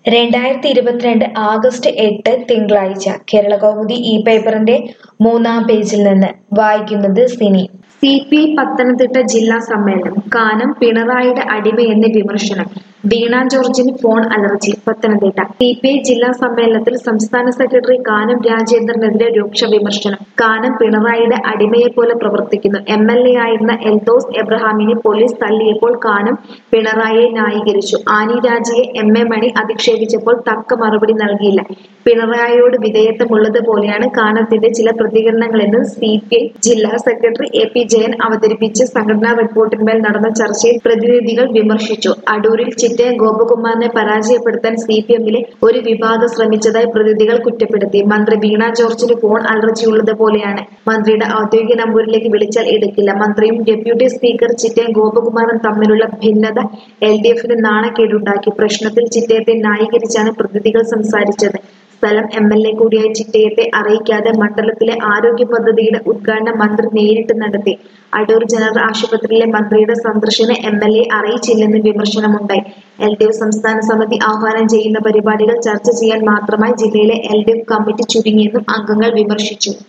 രണ്ടായിരത്തി ഇരുപത്തിരണ്ട് ആഗസ്റ്റ് എട്ട് തിങ്കളാഴ്ച കേരളകൗമുദി ഈ പേപ്പറിന്റെ മൂന്നാം പേജിൽ നിന്ന് വായിക്കുന്നത് Sini C P I Pathanamthitta ജില്ലാ സമ്മേളനം കാനം പിണറായിയുടെ അടിമയെന്ന് വിമർശനം വീണ ജോർജിന് phone allergy Pathanamthitta C P I ജില്ലാ സമ്മേളനത്തിൽ സംസ്ഥാന സെക്രട്ടറി കാനം രാജേന്ദ്രനെതിരെ രൂക്ഷ വിമർശനം കാനം പിണറായിയുടെ അടിമയെ പോലെ പ്രവർത്തിക്കുന്നു എം എൽ എ ആയിരുന്ന എൽദോസ് എബ്രഹാമിനെ പോലീസ് തള്ളിയപ്പോൾ കാനം പിണറായിയെ ന്യായീകരിച്ചു ആനി രാജയെ എം എ മണി അധിക്ഷേപിച്ചപ്പോൾ തക്ക മറുപടി നൽകിയില്ല പിണറായിയോട് വിധേയത്വമുള്ളത് പോലെയാണ് കാനത്തിന്റെ ചില പ്രതികരണങ്ങളെന്ന് സി പി ഐ ജില്ലാ സെക്രട്ടറി എ പി ജയൻ അവതരിപ്പിച്ച സംഘടനാ റിപ്പോർട്ടിന്മേൽ നടന്ന ചർച്ചയിൽ പ്രതിനിധികൾ വിമർശിച്ചു അടൂരിൽ ചിറ്റയം ഗോപകുമാറിനെ പരാജയപ്പെടുത്താൻ സി പി എമ്മിലെ ഒരു വിഭാഗം ശ്രമിച്ചതായി പ്രതിനിധികൾ കുറ്റപ്പെടുത്തി മന്ത്രി വീണ ജോർജിന് ഫോൺ അലർജിയുള്ളത് പോലെയാണ് മന്ത്രിയുടെ ഔദ്യോഗിക നമ്പൂരിലേക്ക് വിളിച്ചാൽ എടുക്കില്ല മന്ത്രിയും ഡെപ്യൂട്ടി സ്പീക്കർ ചിറ്റയം ഗോപകുമാറും തമ്മിലുള്ള ഭിന്നത എൽ ഡി എഫിന് നാണക്കേടുണ്ടാക്കി പ്രശ്നത്തിൽ ചിറ്റയത്തെ ന്യായീകരിച്ചാണ് പ്രതിനിധികൾ സംസാരിച്ചത് സ്ഥലം എം എൽ എ കൂടിയായ ചിറ്റയത്തെ അറിയിക്കാതെ മണ്ഡലത്തിലെ ആരോഗ്യ പദ്ധതിയുടെ ഉദ്ഘാടനം മന്ത്രി നേരിട്ട് നടത്തി അടൂർ ജനറൽ ആശുപത്രിയിലെ മന്ത്രിയുടെ സന്ദർശനം എം എൽ എ അറിയിച്ചില്ലെന്ന് വിമർശനമുണ്ടായി എൽ ഡി എഫ് സംസ്ഥാന സമിതി ആഹ്വാനം ചെയ്യുന്ന പരിപാടികൾ ചർച്ച ചെയ്യാൻ മാത്രമായി ജില്ലയിലെ എൽ ഡി എഫ് കമ്മിറ്റി ചുരുങ്ങിയെന്നും അംഗങ്ങൾ വിമർശിച്ചു